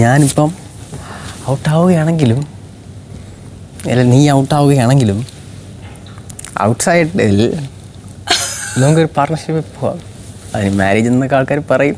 ഞാനിപ്പം ഔട്ടാവുകയാണെങ്കിലും അല്ല നീ ഔട്ടാവുകയാണെങ്കിലും ഔട്ട്സൈഡിൽ നമുക്കൊരു പാർട്ട്ണർഷിപ്പ് പോവാം അതിന് മാരേജ് എന്നൊക്കെ ആൾക്കാർ പറയും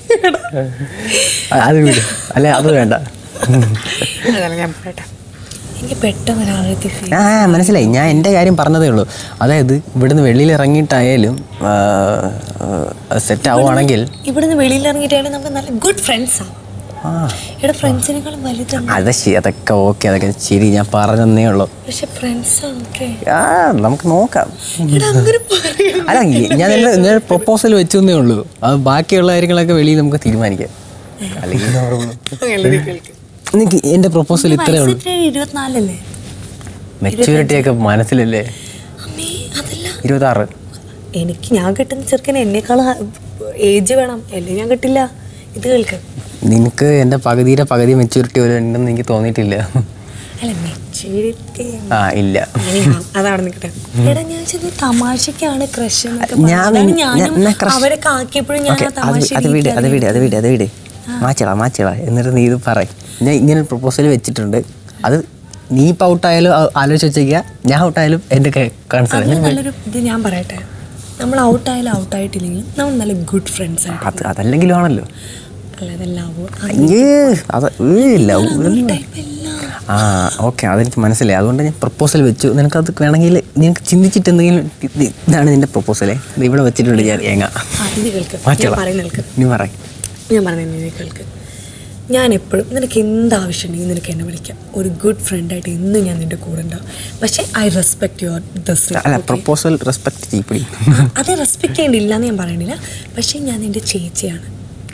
അത് വിട് അല്ലെ അത് വേണ്ട അതല്ല ഞാൻ പറയട്ടെ എനിക്ക് പെട്ടെന്ന് ഒരാളെത്തി ഫീൽ ആ മനസ്സിലായി ഞാൻ എൻ്റെ കാര്യം പറഞ്ഞതേ ഉള്ളൂ അതായത് ഇവിടുന്ന് വെളിയിൽ ഇറങ്ങിയിട്ടായാലും സെറ്റ് ആവുകയാണെങ്കിൽ ഇവിടുന്ന് വെളിയിൽ ഇറങ്ങിയിട്ടാണ് നമുക്ക് നല്ല ഗുഡ് ഫ്രണ്ട്സ് ആവും ആ ഇവിടെ ഫ്രണ്ട്സിനേക്കാളും വലുതാണ് അത് ശരി അതൊക്കെ ഓക്കെ അതൊക്കെ ശരി ഞാൻ പറഞ്ഞതന്നേ ഉള്ളൂ പക്ഷെ ഫ്രണ്ട്സ് ഓക്കെ ആ നമുക്ക് നോക്കാം ഇവിടെ അങ്ങനെ പറയും അല്ല ഈ- ഞാൻ ഞാൻ പ്രൊപ്പോസൽ വെച്ചേ ഉള്ളൂ അത് ബാക്കിയുള്ള കാര്യങ്ങളൊക്കെ വെളിയിൽ നമുക്ക് തീരുമാനിക്കാം അല്ലെങ്കിൽ എനിക്ക് എൻ്റെ പ്രൊപ്പോസൽ ഇത്രേ ഉള്ളൂ വയസ്സ് ഇരുപത്തിനാലല്ലേ മെച്യൂരിറ്റി ഒക്കെ മനസ്സിലല്ലേ അമ്മേ അതല്ല ഇരുപത്താറ് എനിക്ക് ഞാൻ കിട്ടുന്ന ചെറുക്കന് എന്നേക്കാൾ ഏജ് വേണം അല്ലേ ഞാൻ കിട്ടില്ല ഇത് കേൾക്ക് നിനക്ക് എൻ്റെ പകുതിയുടെ പകുതി മെച്യൂരിറ്റി പോലും ഉണ്ടെന്ന് എനിക്ക് തോന്നിയിട്ടില്ല അല്ല മെച്ചൂരിറ്റി ആ ഇല്ല അതവിടെ നിൽക്കട്ടെ എടാ ഞാൻ ചെന്ന് തമാശക്കാണ് ക്രഷ് എന്നൊക്കെ ഞാൻ പറഞ്ഞത്. നിൻ- ഞാനും ഞാൻ- ഞാൻ crush- അവരൊക്കെ ആക്കിയപ്പോഴും ഞാൻ ഓക്കെ ആ അത് തമാശ വി- അത് വീട് അത് വീട് അത് വീട് അത് വീട് മാച്ചള മാച്ചള എന്നിട്ട് നീ ഇത് പറ ഞാൻ ഇങ്ങനെ പ്രൊപ്പോസൽ വെച്ചിട്ടുണ്ട് അത് നീ ഇപ്പം ഔട്ടായാലും ആലോചിച്ച് വെച്ചേക്കുക ഞാൻ ഔട്ടായാലും എൻ്റെ കൺസേൺ അതിന് നല്ലൊരു ഇത് ഞാൻ പറയട്ടെ നമ്മൾ ഔട്ടായാലും ഔട്ടായിട്ടില്ലെങ്കിലും നമ്മൾ നല്ല ഗുഡ് ഫ്രണ്ട്സ് ആയിട്ട് അത് അതല്ലെങ്കിലും ആണല്ലോ അല്ലാതെ ലവ് അയ്യേ അത് ഇല്ല ടൈപ്പ് എല്ലാം ആ ഓക്കെ അതെനിക്ക് മനസ്സിലായി അതുകൊണ്ട് ഞാൻ പ്രപ്പോസൽ വെച്ചു നിനക്കത് വേണമെങ്കിൽ നിനക്ക് ചിന്തിച്ചിട്ട് എന്തെങ്കിലും ഇത് ഇതാണ് നിന്റെ പ്രപ്പോസലേ ഇത് ഇവിടെ വെച്ചിട്ടുണ്ട് ഞാൻ ഏങ്ങ ആ, ഇത് കേൾക്ക് ഞാൻ മാച്ചള പറയുന്ന കേൾക്ക് നീ പറ ഞാൻ പറയുന്നത് നീ കേൾക്ക് ഞാൻ എപ്പോഴും നിനക്ക് എന്ത് ആവശ്യമുണ്ടെങ്കിൽ നിനക്ക് എന്നെ വിളിക്കാം ഒരു ഗുഡ് ഫ്രണ്ടായിട്ട് എന്നും ഞാൻ നിന്റെ കൂടെ ഉണ്ടാവും പക്ഷേ ഐ റെസ്പെക്ട് യുവർ ഡ്രസ് അല്ല പ്രപ്പോസൽ റെസ്പെക്ട് ചെയ്യപ്പെടി അത് റെസ്പെക്ട് ചെയ്യേണ്ടില്ല എന്ന് ഞാൻ പറയണില്ല പക്ഷേ ഞാൻ നിന്റെ ചേച്ചിയാണ്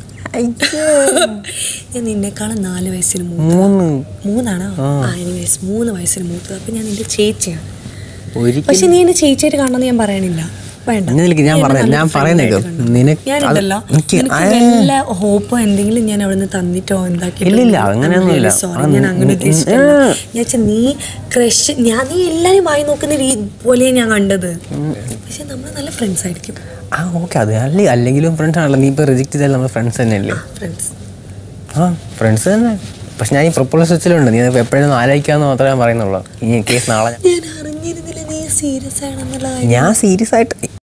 ഞാൻ നിന്നെക്കാളും നാല് വയസ്സിന് മൂത്ത മൂന്ന് മൂന്നാണോ ആ എനിവേസ് മൂന്ന് വയസ്സിന് മൂത്തത് അപ്പം ഞാൻ നിന്റെ ചേച്ചിയാണ് ഒരിക്കലും പക്ഷെ നീ എന്നെ ചേച്ചിയായിട്ട് കാണണമെന്ന് ഞാൻ പറയണില്ല വേണ്ട ഇങ്ങനെ നിൽക്ക്, ഞാൻ നീ എന്നെ പറഞ്ഞ- നല്ലൊരു ഞാൻ friend പറയുന്നത് ആയിട്ട് കേൾക്ക്. കണ്ടോ. നിനക്ക് ഞാനുണ്ടല്ലോ അത് എനിക്ക് നിനക്ക് ആ- വല്ല ഹോപ്പോ എന്തെങ്കിലും ഞാൻ അവിടുന്ന് തന്നിട്ടോ എന്താക്കിയിട്ടോ ഇല്ലില്ല, അങ്ങനെയൊന്നുമില്ല. സോറി ആ, ഞാൻ അങ്ങനെ ഉം, ഉദ്ദേശിച്ചില്ല ഉം. ഞാൻ വെച്ചാൽ നീ ക്രഷ് ഞാൻ നീ എല്ലാവരും വായി നോക്കുന്ന രീതി പോലെയാണ് ഞാൻ കണ്ടത് പക്ഷെ നമ്മൾ നല്ല ഫ്രണ്ട്സ് ആയിരിക്കും ആ ഓക്കെ അത് അല്ലേ അല്ലെങ്കിലും ഫ്രണ്ട്സ് ആണല്ലോ നീ ഇപ്പോൾ റിജക്ട് ചെയ്താൽ നമ്മൾ ഫ്രണ്ട്സ് തന്നെയല്ലേ ഫ്രണ്ട്സ് ആ ഫ്രണ്ട്സ് തന്നെ പക്ഷെ ഞാൻ ഈ പ്രപ്പോസൽ വെച്ചിലുണ്ട് നീ എപ്പോഴും ആലോചിക്കാന്ന് മാത്രമേ ഞാൻ പറയുന്നുള്ളൂ ഈ കേസ് നാളെ ഞാൻ- ഞാൻ അറിഞ്ഞിരുന്നില്ല നീ സീരിയസ് ആണെന്നുള്ള കാര്യം ഞാൻ സീരിയസ് ആയിട്ട്